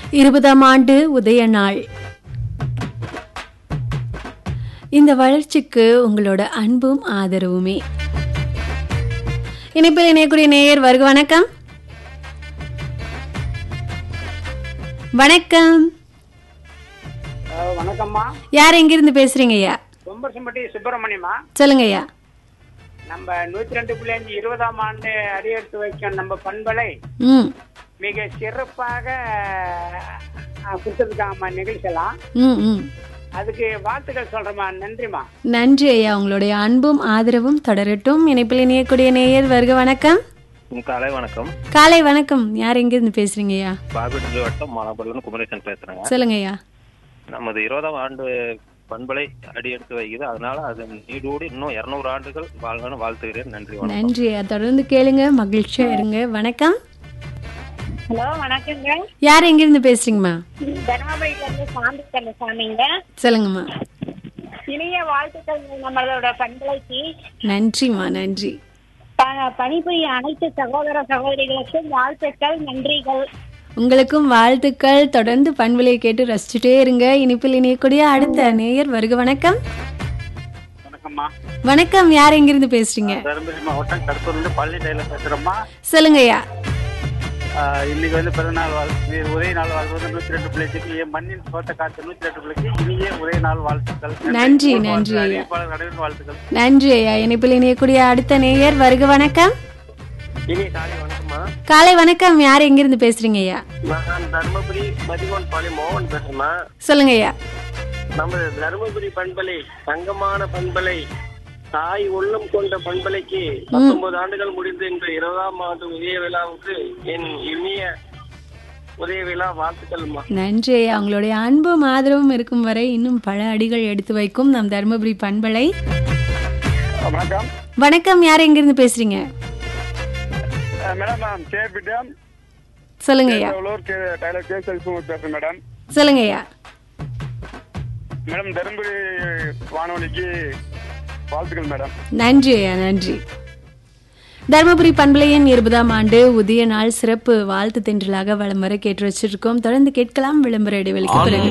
இருபதாம் ஆண்டு உதய நாள் இந்த வளர்ச்சிக்கு உங்களோட அன்பும் ஆதரவுமே இணைப்பில் இணையக்கூடிய நேயர் வருக வணக்கம் வணக்கம் அஹ் வணக்கம்மா யார் எங்கிருந்து பேசுறீங்க ஐயா சொம்பரசம்பட்டி சுப்பிரமணியம்மா சொல்லுங்க ஐயா நம்ம நூத்தி ரெண்டு புள்ளி அஞ்சு இருபதாம் ஆண்டு அடியெடுத்து வைக்கும் நம்ம பண்பலை ம் மிக சிறப்பாக அஹ், கொடுத்திருக்காங்கம்மா நிகழ்ச்சியெல்லாம் ம் ம் அதுக்கு வாழ்த்துக்கள் சொல்றேம்மா நன்றிம்மா நன்றி ஐயா உங்களுடைய அன்பும் ஆதரவும் தொடரட்டும் இணைப்பில் இணையக்கூடிய நேயர் வருக வணக்கம் உம் காலை வணக்கம் காலை வணக்கம் யார் எங்கிருந்து பேசுறீங்க ஐயா பாபிட்டு வட்டம் மாலாபுரம் குமரேசன் பேசுறேங்க சொல்லுங்க ஐயா நமது இருபதாம் ஆண்டு பண்பலை அடி எடுத்து வைக்குது அதனால அது நீடூடி இன்னும் இருநூறு ஆண்டுகள் வாழ்கன்னு வாழ்த்துகிறேன் நன்றி வணக்கம் நன்றி ஐயா தொடர்ந்து கேளுங்க மகிழ்ச்சியா இருங்க வணக்கம் ஹலோ வணக்கங்க யார் எங்கிருந்து பேசுறீங்கம்மா தர்மபுரியில இருந்து சாந்தி கந்தசாமிங்க சொல்லுங்கம்மா இனிய வாழ்த்துக்கள் நம்மளோட பண்பலைக்கு நன்றிம்மா நன்றி ப- பணிபுரிய அனைத்து சகோதர சகோதரிகளுக்கும் வாழ்த்துக்கள் நன்றிகள் உங்களுக்கும் வாழ்த்துக்கள் தொடர்ந்து பண்புலையை கேட்டு ரசிச்சுட்டே இருங்க இனிப்பில் இணையக்கூடிய அடுத்த நேயர் வருக வணக்கம் வணக்கம்மா வணக்கம் யார் எங்கிருந்து பேசுறீங்க தருமபுரி மாவட்டம் கடத்தூர்லேருந்து பழனி டெய்லர் பேசுறோம்மா சொல்லுங்க ஐயா அஹ், இன்னைக்கு வந்து பிறந்தநாள் வாழ்த்து உதய நாள் வாழ்த்து நூத்தி ரெண்டு பிள்ளைக்கு என் மண்ணின் சோத்த காத்து நூத்தி ரெண்டு பிள்ளைக்கு இனிய உதய நாள் வாழ்த்துக்கள் நன்றி, வாழ்த்துக்கள். நன்றி ஐயா. அறிவிப்பாளர் நடுவில் வாழ்த்துக்கள் நன்றி ஐயா இனிப்பில் இணையக்கூடிய அடுத்த நேயர் வருக வணக்கம் இனி காலை வணக்கம்மா காலை வணக்கம் யார் எங்கிருந்து பேசுறீங்க ஐயா நான் தர்மபுரி மதிகோன் பாலி மோகன் பேசுறேம்மா சொல்லுங்க ஐயா நமது தர்மபுரி பண்பலை தங்கமான பண்பலை தாய் உள்ளம் கொண்ட பண்பலைக்கு பத்தொன்பது ஆண்டுகள் முடிந்து இன்று இருபதாம் ஆண்டு உதய விழாவுக்கு என் இனிய உதய விழா வாழ்த்துக்கள்மா நன்றி ஐயா உங்களுடைய அன்பும் ஆதரவும் இருக்கும் வரை இன்னும் பல அடிகள் எடுத்து வைக்கும் நம் தருமபுரி பண்பலை வணக்கம் வணக்கம் யார் எங்கிருந்து பேசுறீங்க மேடம் நான் சேபிட்டம் சொல்லுங்க ஐயா டைலர் கே செல்ஃபோன் பேசுறேன் மேடம் சொல்லுங்க ஐயா மேடம் தருமபுரி வானொலிக்கு வாழ்த்துக்கள் மேடம் நன்றி ஐயா நன்றி தருமபுரி பண்பலையின் இருபதாம் ஆண்டு உதய நாள் சிறப்பு வாழ்த்து தென்றலாக வலம் வர கேட்டு வச்சிருக்கோம் தொடர்ந்து கேட்கலாம் விளம்பர இடைவெளிக்கு பிறகு